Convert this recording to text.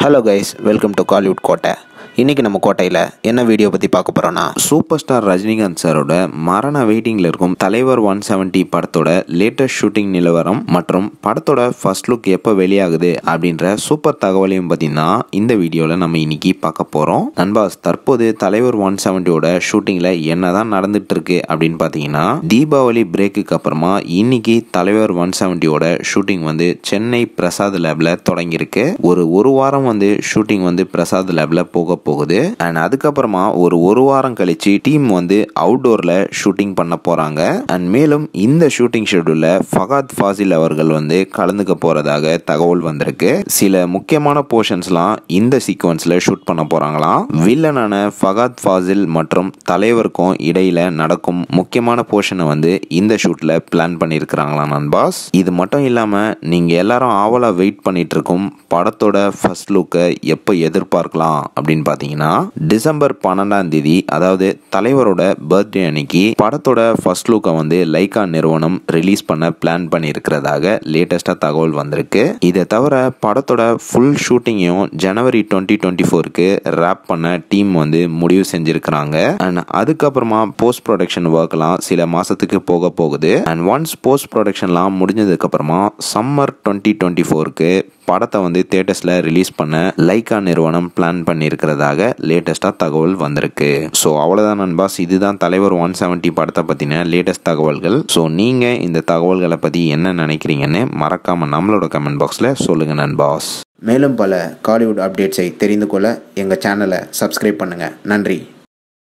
hello guys welcome to Kollywood கோட்டை இன்றைக்கி நம்ம கோட்டையில் என்ன வீடியோ பற்றி பார்க்க போகிறோன்னா சூப்பர் ஸ்டார் ரஜினிகாந்த் சாரோட மரண வெயிட்டிங்கில் இருக்கும் தலைவர் ஒன் செவன்ட்டி படத்தோட லேட்டஸ்ட் ஷூட்டிங் நிலவரம் மற்றும் படத்தோட ஃபர்ஸ்ட் லுக் எப்போ வெளியாகுது அப்படின்ற சூப்பர் தகவலையும் பற்றி தான் இந்த வீடியோவில் நம்ம இன்னைக்கு பார்க்க போகிறோம் நண்பாஸ் தற்போது தலைவர் ஒன் செவன்ட்டியோட ஷூட்டிங்கில் என்னதான் நடந்துட்டு இருக்கு அப்படின்னு பார்த்தீங்கன்னா தீபாவளி பிரேக்குக்கு அப்புறமா இன்னைக்கு தலைவர் ஒன் செவன்ட்டியோட ஷூட்டிங் வந்து சென்னை பிரசாத் லேப்ல தொடங்கியிருக்கு ஒரு ஒரு வாரம் வந்து ஷூட்டிங் வந்து பிரசாத் லேப்ல போக போகுது அண்ட் அதுக்கப்புறமா ஒரு ஒரு வாரம் கழிச்சு டீம் வந்து அவுட்டோர்ல ஷூட்டிங் பண்ண போறாங்க அண்ட் மேலும் இந்த ஷூட்டிங் ஷெட்யூல்ல ஃபகாத் ஃபாசில் அவர்கள் வந்து கலந்துக்க போறதாக தகவல் வந்திருக்கு சில முக்கியமான போர்ஷன்ஸ்லாம் இந்த சீக்வன்ஸ்ல ஷூட் பண்ண போறாங்களாம் வில்லனான ஃபகாத் ஃபாசில் மற்றும் தலைவருக்கும் இடையில நடக்கும் முக்கியமான போர்ஷனை வந்து இந்த ஷூட்ல பிளான் பண்ணியிருக்கிறாங்களாம் நண்பாஸ் இது மட்டும் இல்லாம நீங்க எல்லாரும் ஆவலா வெயிட் பண்ணிட்டு இருக்கும் படத்தோட ஃபர்ஸ்ட் லுக்கை எப்போ எதிர்பார்க்கலாம் அப்படின்னு பார்த்தீங்கன்னா டிசம்பர் பன்னெண்டாம் தேதி அதாவது தலைவரோட பர்த்டே அன்னைக்கு படத்தோட ஃபர்ஸ்ட் லுக்கை வந்து லைகா நிறுவனம் ரிலீஸ் பண்ண பிளான் பண்ணியிருக்கிறதாக லேட்டஸ்டாக தகவல் வந்திருக்கு இதை தவிர படத்தோட ஃபுல் ஷூட்டிங்கையும் ஜனவரி டுவெண்ட்டி டுவெண்ட்டி ஃபோருக்கு ரேப் பண்ண டீம் வந்து முடிவு செஞ்சிருக்கிறாங்க அண்ட் அதுக்கப்புறமா போஸ்ட் ப்ரொடக்ஷன் ஒர்க்லாம் சில மாசத்துக்கு போக போகுது அண்ட் ஒன்ஸ் போஸ்ட் ப்ரொடக்ஷன்லாம் முடிஞ்சதுக்கு அப்புறமா சம்மர் டுவெண்ட்டி டுவெண்ட்டி ஃபோருக்கு படத்தை வந்து தேட்டர்ஸில் ரிலீஸ் பண்ண லைக்கா நிறுவனம் பிளான் பண்ணியிருக்கிறதாக லேட்டஸ்ட்டாக தகவல் வந்திருக்கு ஸோ அவ்வளோதான் நண்பாஸ் இதுதான் தலைவர் ஒன் செவன்ட்டி படத்தை பற்றின லேட்டஸ்ட் தகவல்கள் ஸோ நீங்கள் இந்த தகவல்களை பற்றி என்ன நினைக்கிறீங்கன்னு மறக்காமல் நம்மளோட கமெண்ட் பாக்ஸில் சொல்லுங்கள் நண்பாஸ் மேலும் பல காலிவுட் அப்டேட்ஸை தெரிந்து கொள்ள எங்கள் சேனலை சப்ஸ்கிரைப் பண்ணுங்கள் நன்றி